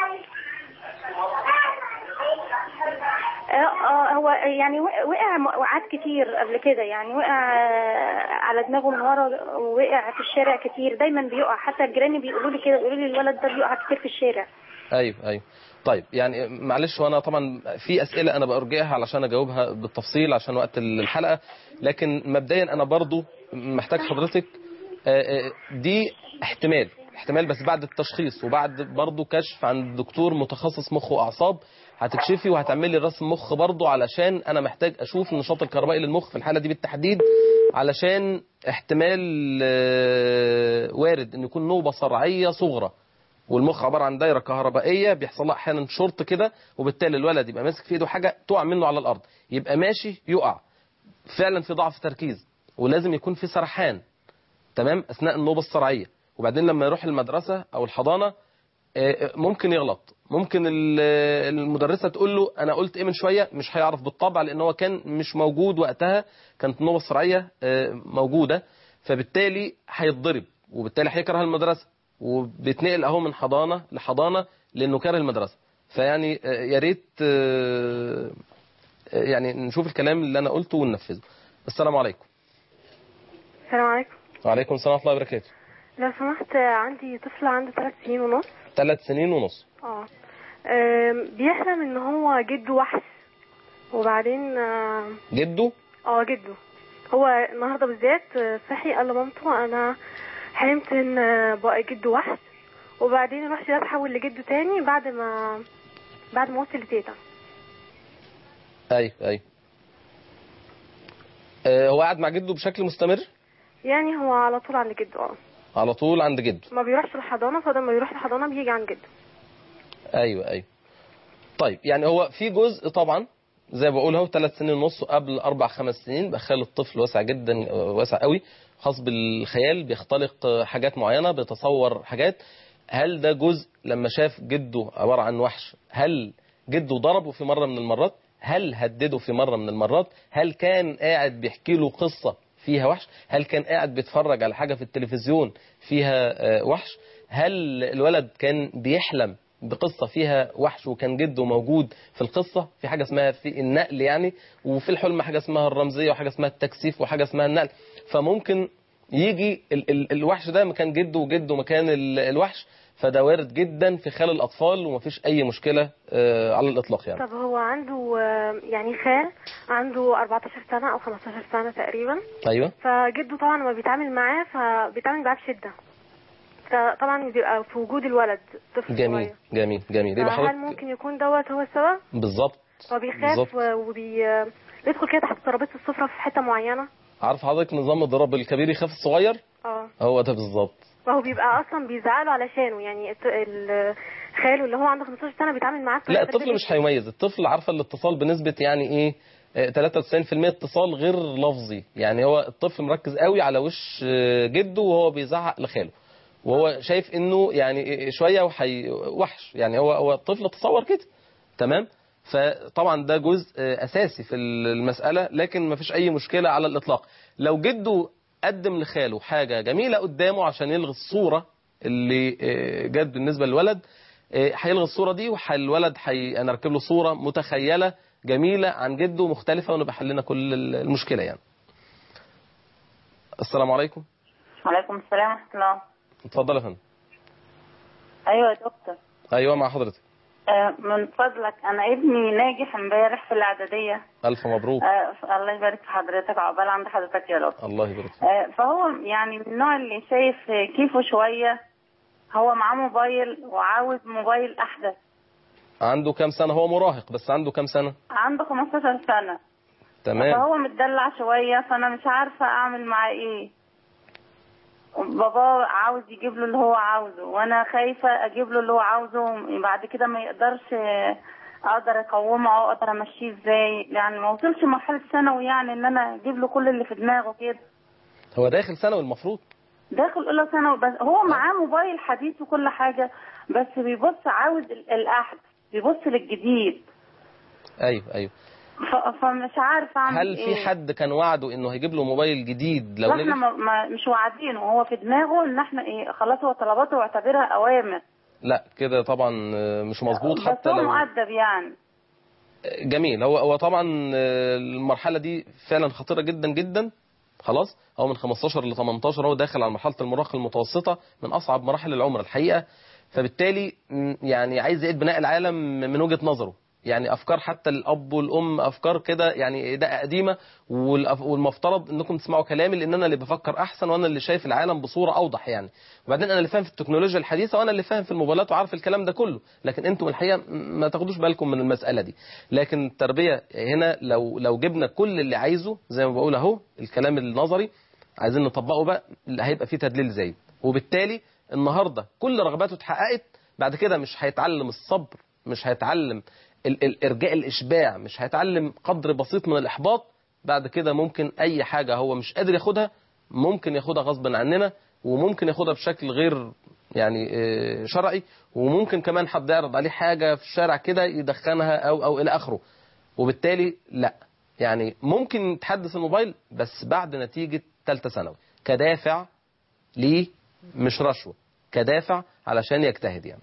اه اه هو يعني وقع- وقع م- وقعات كتير قبل كده يعني وقع آه، على دماغه من ورا ووقع في الشارع كتير دايما بيقع حتى الجيران بيقولوا لي كده بيقولوا لي الولد ده بيقع كتير في الشارع ايوه ايوه طيب يعني معلش وانا طبعا في اسئله انا بارجعها علشان اجاوبها بالتفصيل عشان وقت الحلقه لكن مبدئيا انا برضو محتاج حضرتك آه، آه، دي احتمال احتمال بس بعد التشخيص وبعد برضو كشف عند دكتور متخصص مخ واعصاب هتكشفي وهتعملي رسم مخ برضو علشان انا محتاج اشوف النشاط الكهربائي للمخ في الحاله دي بالتحديد علشان احتمال آه، وارد ان يكون نوبه صرعيه صغرى والمخ عباره عن دايره كهربائيه بيحصل لها احيانا شورت كده وبالتالي الولد يبقى ماسك في ايده حاجه تقع منه على الارض يبقى ماشي يقع فعلا في ضعف تركيز ولازم يكون في سرحان تمام اثناء النوبه الصرعيه وبعدين لما يروح المدرسه او الحضانه آه، ممكن يغلط ممكن ال- المدرسه تقول له انا قلت ايه من شويه مش هيعرف بالطبع لان هو كان مش موجود وقتها كانت النوبه الصرعيه آه، موجوده فبالتالي هيتضرب وبالتالي هيكره المدرسه وبيتنقل اهو من حضانه لحضانه لانه كاره المدرسه فيعني آه، يا ريت آه، آه، يعني نشوف الكلام اللي انا قلته وننفذه السلام عليكم السلام عليكم وعليكم السلام ورحمه الله وبركاته لو سمحت عندي طفل عنده ثلاث سنين ونص ثلاث سنين ونص اه آم، بيحلم ان هو جده وحش وبعدين اه جده آه، جده هو النهارده بالذات آه، صحي قال لمامته انا حلمت ان آه، بقى جده وحش وبعدين الوحش ده اتحول لجده تاني بعد ما بعد ما وصل لتيتا ايوه ايوه آه، هو قاعد مع جده بشكل مستمر يعني هو على طول عند جده اه على طول عند جده ما بيروحش الحضانه فلما بيروح الحضانه بيجي عند جده ايوه ايوه طيب يعني هو في جزء طبعا زي ما بقول اهو ثلاث سنين ونص قبل اربع خمس سنين بخيال الطفل واسع جدا واسع قوي خاص بالخيال بيختلق حاجات معينه بيتصور حاجات هل ده جزء لما شاف جده عباره عن وحش هل جده ضربه في مره من المرات هل هدده في مره من المرات هل كان قاعد بيحكي له قصه فيها وحش هل كان قاعد بيتفرج على حاجه في التلفزيون فيها آه، وحش هل الولد كان بيحلم بقصه فيها وحش وكان جده موجود في القصه في حاجه اسمها في النقل يعني وفي الحلم حاجه اسمها الرمزيه وحاجه اسمها التكثيف وحاجه اسمها فممكن يجي ال ال الوحش ده مكان جده وجده مكان ال الوحش فده وارد جدا في خلال الاطفال ومفيش اي مشكله آه، على الاطلاق يعني طب هو عنده آه، يعني خال عنده 14 سنة أو 15 سنة تقريبا ايوه فجده طبعا لما بيتعامل معاه فبيتعامل معاه بشدة فطبعا بيبقى في وجود الولد طفل جميل صغير جميل جميل يبقى فهل حضرتك ممكن يكون دوت هو السبب؟ بالظبط هو بيخاف بالظبط. وبي بيدخل كده تحت ترابيزة السفرة في حتة معينة عارف حضرتك نظام الضرب الكبير يخاف الصغير اه هو ده بالظبط فهو بيبقى اصلا بيزعله علشانه يعني الت- ال- خاله اللي هو عنده 15 سنه بيتعامل معاه لا بطريقة الطفل غريبة مش هيميز الطفل عارفه الاتصال بنسبه يعني ايه آه، 93% اتصال غير لفظي يعني هو الطفل مركز قوي على وش آه، جده وهو بيزعق لخاله وهو شايف انه يعني شويه وحي وحش يعني هو هو الطفل تصور كده تمام فطبعا ده جزء آه، اساسي في المساله لكن ما فيش اي مشكله على الاطلاق لو جده قدم لخاله حاجه جميله قدامه عشان يلغي الصوره اللي آه، جت بالنسبه للولد آه، هيلغي الصوره دي والولد حي... انا اركب له صوره متخيله جميله عن جده مختلفه ونبقى حلينا كل المشكله يعني السلام عليكم وعليكم السلام ورحمة الله اتفضل يا فندم أيوة يا دكتور ايوه مع حضرتك آه، من فضلك أنا ابني ناجح امبارح في الإعدادية الف مبروك آه، ف- الله يبارك في حضرتك عقبال عند حضرتك يا رب الله يبارك فيك آه، فهو يعني من النوع اللي شايف كيفه شوية هو معاه موبايل وعاوز موبايل أحدث عنده كام سنه هو مراهق بس عنده كام سنه عنده 15 سنة تمام فهو متدلع شوية فأنا مش عارفة أعمل معاه إيه بابا عاوز يجيب له اللي هو عاوزه وانا خايفه اجيب له اللي هو عاوزه بعد كده ما يقدرش آه، اقدر اقومه او اقدر امشيه ازاي يعني ما وصلش مرحله ثانوي يعني ان انا اجيب له كل اللي في دماغه كده هو داخل ثانوي المفروض داخل اولى ثانوي بس هو معاه موبايل حديث وكل حاجه بس بيبص عاوز ال- الاحدث بيبص للجديد ايوه ايوه ف- فمش عارفه اعمل هل في ايه حد كان وعده انه هيجيب له موبايل جديد لو واحنا نجح ما ما مش واعدينه هو في دماغه ان احنا ايه خلاص هو طلباته واعتبرها اوامر لا كده طبعا آه، مش مظبوط بس حتى هو لو مؤدب يعني جميل هو هو طبعا آه، المرحله دي فعلا خطيره جدا جدا خلاص هو من 15 ل 18 هو داخل على مرحله المراهقه المتوسطه من اصعب مراحل العمر الحقيقه فبالتالي م، يعني عايز يعيد بناء العالم من وجهه نظره يعني افكار حتى الاب والام افكار كده يعني ده قديمه والأف- والمفترض انكم تسمعوا كلامي لان انا اللي بفكر احسن وانا اللي شايف العالم بصوره اوضح يعني وبعدين انا اللي فاهم في التكنولوجيا الحديثه وانا اللي فاهم في الموبايلات وعارف الكلام ده كله لكن انتم الحقيقه م- ما تاخدوش بالكم من المساله دي لكن التربيه هنا لو لو جبنا كل اللي عايزه زي ما بقول اهو الكلام النظري عايزين نطبقه بقى هيبقى فيه تدليل زايد وبالتالي النهارده كل رغباته اتحققت بعد كده مش هيتعلم الصبر مش هيتعلم ال- ال- ارجاء الاشباع مش هيتعلم قدر بسيط من الاحباط بعد كده ممكن اي حاجه هو مش قادر ياخدها ممكن ياخدها غصبا عننا وممكن ياخدها بشكل غير يعني آه، شرعي وممكن كمان حد يعرض عليه حاجه في الشارع كده يدخنها او او الى اخره وبالتالي لا يعني ممكن تحدث الموبايل بس بعد نتيجه ثالثه ثانوي كدافع ليه مش رشوه كدافع علشان يجتهد يعني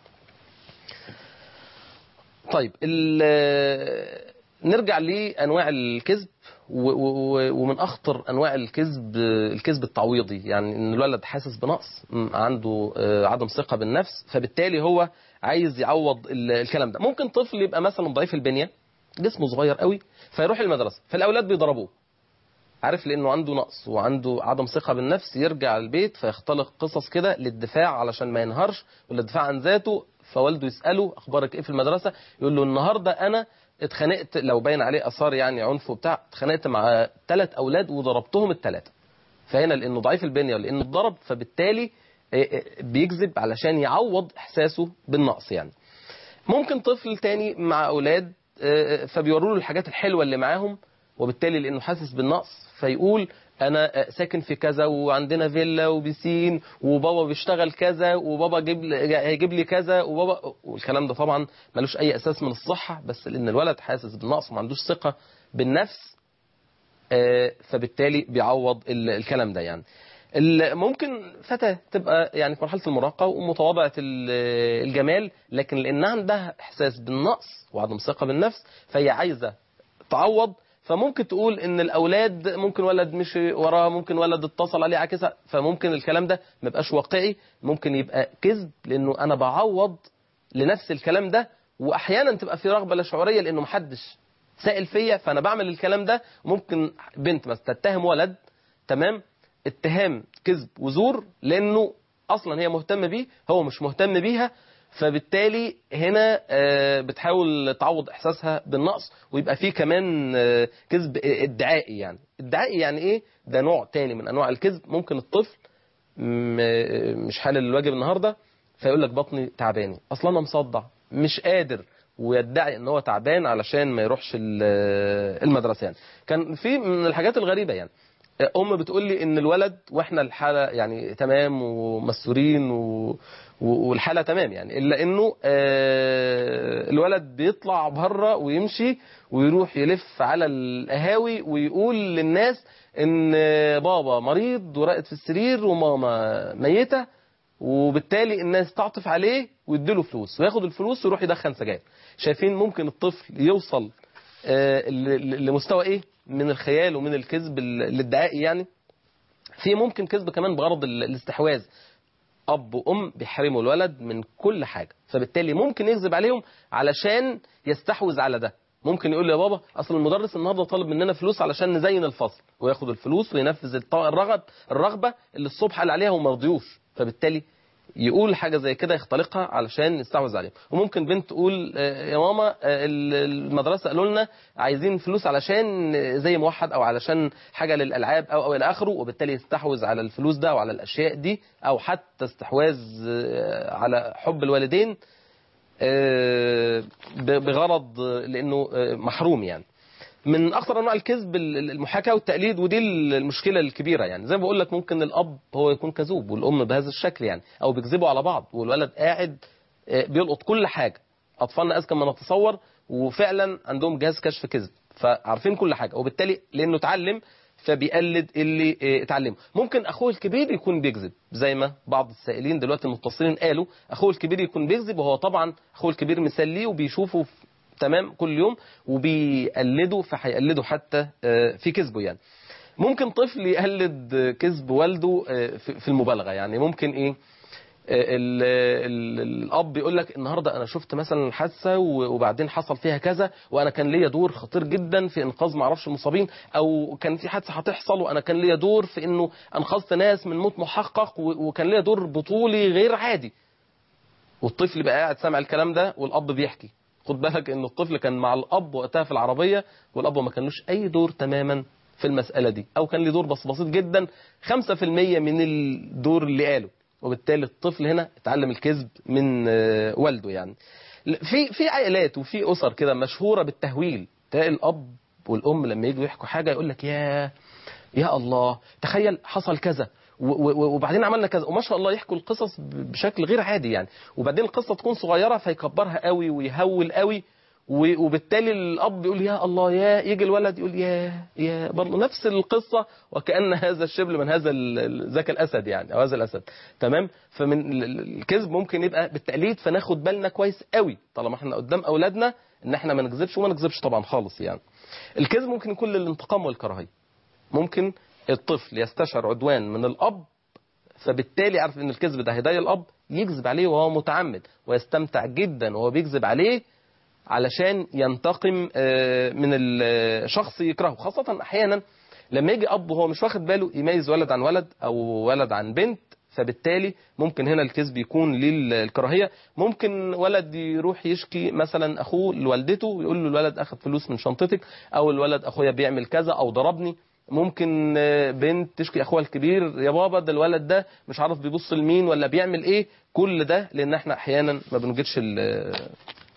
طيب ال- نرجع لانواع الكذب و- و- ومن اخطر انواع الكذب الكذب التعويضي يعني ان الولد حاسس بنقص م، عنده آه، عدم ثقه بالنفس فبالتالي هو عايز يعوض ال- الكلام ده ممكن طفل يبقى مثلا ضعيف البنيه جسمه صغير قوي فيروح المدرسه فالاولاد بيضربوه عارف لانه عنده نقص وعنده عدم ثقه بالنفس يرجع البيت فيختلق قصص كده للدفاع علشان ما ينهارش وللدفاع عن ذاته فوالده يساله اخبارك ايه في المدرسه يقول له النهارده انا اتخانقت لو باين عليه اثار يعني عنف وبتاع اتخانقت مع ثلاث اولاد وضربتهم الثلاثه فهنا لانه ضعيف البنيه ولانه اتضرب فبالتالي إيه إيه بيكذب علشان يعوض احساسه بالنقص يعني ممكن طفل تاني مع اولاد آه، فبيوروا له الحاجات الحلوه اللي معاهم وبالتالي لانه حاسس بالنقص فيقول انا آه، ساكن في كذا وعندنا فيلا وبيسين وبابا بيشتغل كذا وبابا جيب لي- هيجيب لي كذا وبابا والكلام ده طبعا ملوش اي اساس من الصحه بس لان الولد حاسس بالنقص وما عندوش ثقه بالنفس آه، فبالتالي بيعوض ال- الكلام ده يعني ال- ممكن فتاة تبقى يعني في مرحلة المراهقة ومتواضعة ال- الجمال لكن لأنها عندها إحساس بالنقص وعدم ثقة بالنفس فهي عايزة تعوض فممكن تقول ان الاولاد ممكن ولد مشي وراها ممكن ولد اتصل عليه عكسها فممكن الكلام ده ما يبقاش واقعي ممكن يبقى كذب لانه انا بعوض لنفس الكلام ده واحيانا تبقى في رغبه لا شعوريه لانه محدش سائل فيا فانا بعمل الكلام ده ممكن بنت مثلا تتهم ولد تمام اتهام كذب وزور لانه اصلا هي مهتمه بيه هو مش مهتم بيها فبالتالي هنا آه، بتحاول تعوض احساسها بالنقص ويبقى فيه كمان آه، كذب ادعائي يعني ادعائي يعني ايه ده نوع تاني من انواع الكذب ممكن الطفل م- مش حالل الواجب النهارده فيقول لك بطني تعباني اصلا انا مصدع مش قادر ويدعي ان هو تعبان علشان ما يروحش ال- المدرسه يعني كان في من الحاجات الغريبه يعني ام بتقول لي ان الولد واحنا الحاله يعني تمام ومستورين و... و- والحاله تمام يعني الا انه آه، الولد بيطلع بره ويمشي ويروح يلف على القهاوي ويقول للناس ان بابا مريض ورقد في السرير وماما ميته وبالتالي الناس تعطف عليه ويديله فلوس وياخد الفلوس ويروح يدخن سجاير شايفين ممكن الطفل يوصل آه، ل- ل- لمستوى ايه من الخيال ومن الكذب ال- الادعائي يعني في ممكن كذب كمان بغرض ال- الاستحواذ اب وام بيحرموا الولد من كل حاجه فبالتالي ممكن يكذب عليهم علشان يستحوذ على ده ممكن يقول لي يا بابا اصل المدرس النهارده طالب مننا فلوس علشان نزين الفصل وياخد الفلوس وينفذ الط- الرغب الرغبه اللي الصبح قال عليها وما رضيوش فبالتالي يقول حاجة زي كده يختلقها علشان يستحوذ عليهم وممكن بنت تقول آه، يا ماما آه، ال- المدرسة قالوا لنا عايزين فلوس علشان زي موحد او علشان حاجة للألعاب او او الى اخره وبالتالي يستحوذ على الفلوس ده وعلى الاشياء دي او حتى استحواذ آه، على حب الوالدين آه، ب- بغرض آه، لانه آه، محروم يعني من اخطر انواع الكذب ال- المحاكاه والتقليد ودي المشكله الكبيره يعني زي ما بقول لك ممكن الاب هو يكون كذوب والام بهذا الشكل يعني او بيكذبوا على بعض والولد قاعد آه، بيلقط كل حاجه اطفالنا اذكى ما نتصور وفعلا عندهم جهاز كشف كذب فعارفين كل حاجه وبالتالي لانه اتعلم فبيقلد اللي آه، اتعلمه ممكن اخوه الكبير يكون بيكذب زي ما بعض السائلين دلوقتي المتصلين قالوا اخوه الكبير يكون بيكذب وهو طبعا اخوه الكبير مسليه وبيشوفه في- تمام كل يوم وبيقلده فهيقلده حتى آه، في كذبه يعني ممكن طفل يقلد آه، كذب والده آه، في في المبالغه يعني ممكن ايه ال ال الاب يقول لك النهارده انا شفت مثلا حادثه و- وبعدين حصل فيها كذا وانا كان ليا دور خطير جدا في انقاذ ما اعرفش المصابين او كان في حادثه هتحصل وانا كان ليا دور في انه انقذت ناس من موت محقق و- وكان ليا دور بطولي غير عادي والطفل بقى قاعد سامع الكلام ده والاب بيحكي خد بالك ان الطفل كان مع الاب وقتها في العربيه والاب ما كانوش اي دور تماما في المساله دي او كان ليه دور بس بسيط جدا 5% من الدور اللي قاله وبالتالي الطفل هنا اتعلم الكذب من آه، والده يعني في في عائلات وفي اسر كده مشهوره بالتهويل تلاقي الاب والام لما يجوا يحكوا حاجه يقول لك يا يا الله تخيل حصل كذا و- و- وبعدين عملنا كذا وما شاء الله يحكوا القصص ب- بشكل غير عادي يعني وبعدين القصه تكون صغيره فيكبرها قوي ويهول قوي و- وبالتالي الاب يقول يا الله يا يجي الولد يقول يا يا برضه نفس القصه وكان هذا الشبل من هذا ال- ال- ذاك الاسد يعني او هذا الاسد تمام فمن ال- ال- الكذب ممكن يبقى بالتقليد فناخد بالنا كويس قوي طالما احنا قدام اولادنا ان احنا ما نكذبش وما نكذبش طبعا خالص يعني الكذب ممكن يكون للانتقام والكراهيه ممكن الطفل يستشعر عدوان من الاب فبالتالي عارف ان الكذب ده هدايا الاب يكذب عليه وهو متعمد ويستمتع جدا وهو بيكذب عليه علشان ينتقم آه، من الشخص يكرهه خاصة أحيانا لما يجي أب وهو مش واخد باله يميز ولد عن ولد أو ولد عن بنت فبالتالي ممكن هنا الكذب يكون للكراهية ممكن ولد يروح يشكي مثلا أخوه لوالدته ويقول له الولد أخذ فلوس من شنطتك أو الولد أخويا بيعمل كذا أو ضربني ممكن آه، بنت تشكي اخوها الكبير يا بابا ده الولد ده مش عارف بيبص لمين ولا بيعمل ايه كل ده لان احنا احيانا ما بنوجدش ال-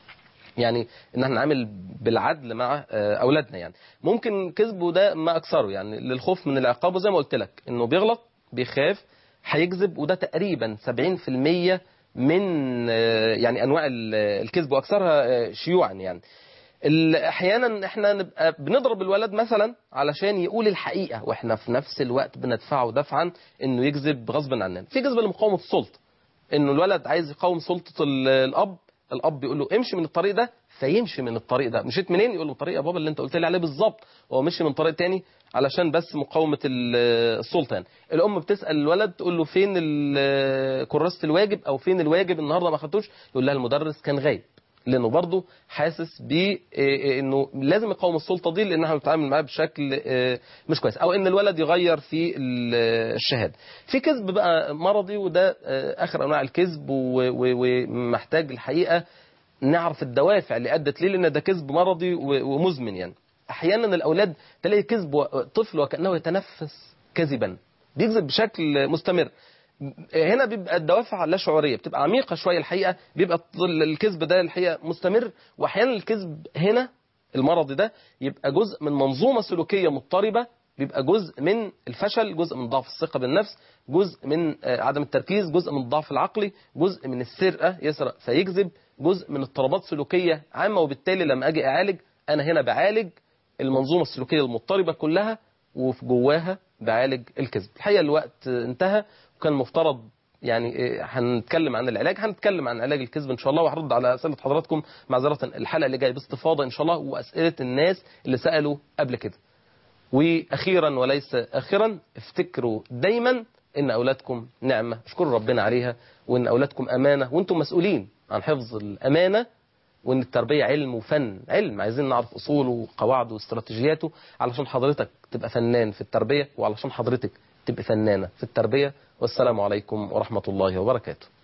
يعني ان احنا نعمل بالعدل مع آه، اولادنا يعني ممكن كذبه ده ما اكثره يعني للخوف من العقاب وزي ما قلت لك انه بيغلط بيخاف هيكذب وده تقريبا 70% من آه، يعني انواع ال- الكذب واكثرها آه، شيوعا يعني ال- احيانا احنا نبقى بنضرب الولد مثلا علشان يقول الحقيقه واحنا في نفس الوقت بندفعه دفعا انه يكذب غصبا عننا في كذب لمقاومه السلطه انه الولد عايز يقاوم سلطه ال- الاب الاب يقول له امشي من الطريق ده فيمشي من الطريق ده مشيت منين يقول له الطريق يا بابا اللي انت قلت لي عليه بالظبط هو مشي من طريق تاني علشان بس مقاومه ال- السلطان الام بتسال الولد تقول له فين ال- كراسه الواجب او فين الواجب النهارده ما خدتوش يقول لها المدرس كان غايب لانه برضه حاسس ب إيه انه لازم يقاوم السلطه دي لانها بتتعامل معاه بشكل آه، مش كويس او ان الولد يغير في ال- الشهاده في كذب بقى مرضي وده آه، اخر انواع الكذب و- و- ومحتاج الحقيقه نعرف الدوافع اللي ادت ليه لان ده كذب مرضي و- ومزمن يعني احيانا الاولاد تلاقي كذب و- طفل وكانه يتنفس كذبا بيكذب بشكل مستمر هنا بيبقى الدوافع لا شعوريه بتبقى عميقه شويه الحقيقه بيبقى الطل- الكذب ده الحقيقه مستمر واحيانا الكذب هنا المرض ده يبقى جزء من منظومه سلوكيه مضطربه بيبقى جزء من الفشل جزء من ضعف الثقه بالنفس جزء من آه، عدم التركيز جزء من الضعف العقلي جزء من السرقه يسرق فيكذب جزء من اضطرابات سلوكيه عامه وبالتالي لما اجي اعالج انا هنا بعالج المنظومه السلوكيه المضطربه كلها وفي جواها بعالج الكذب الحقيقه الوقت انتهى وكان مفترض يعني إيه، هنتكلم عن العلاج هنتكلم عن علاج الكذب ان شاء الله وهرد على اسئله حضراتكم معذره الحلقه اللي جايه باستفاضه ان شاء الله واسئله الناس اللي سالوا قبل كده واخيرا وليس اخرا افتكروا دايما ان اولادكم نعمه اشكروا ربنا عليها وان اولادكم امانه وانتم مسؤولين عن حفظ الامانه وان التربيه علم وفن علم عايزين نعرف اصوله وقواعده واستراتيجياته علشان حضرتك تبقى فنان في التربيه وعلشان حضرتك تبقى فنانه في التربيه والسلام عليكم ورحمه الله وبركاته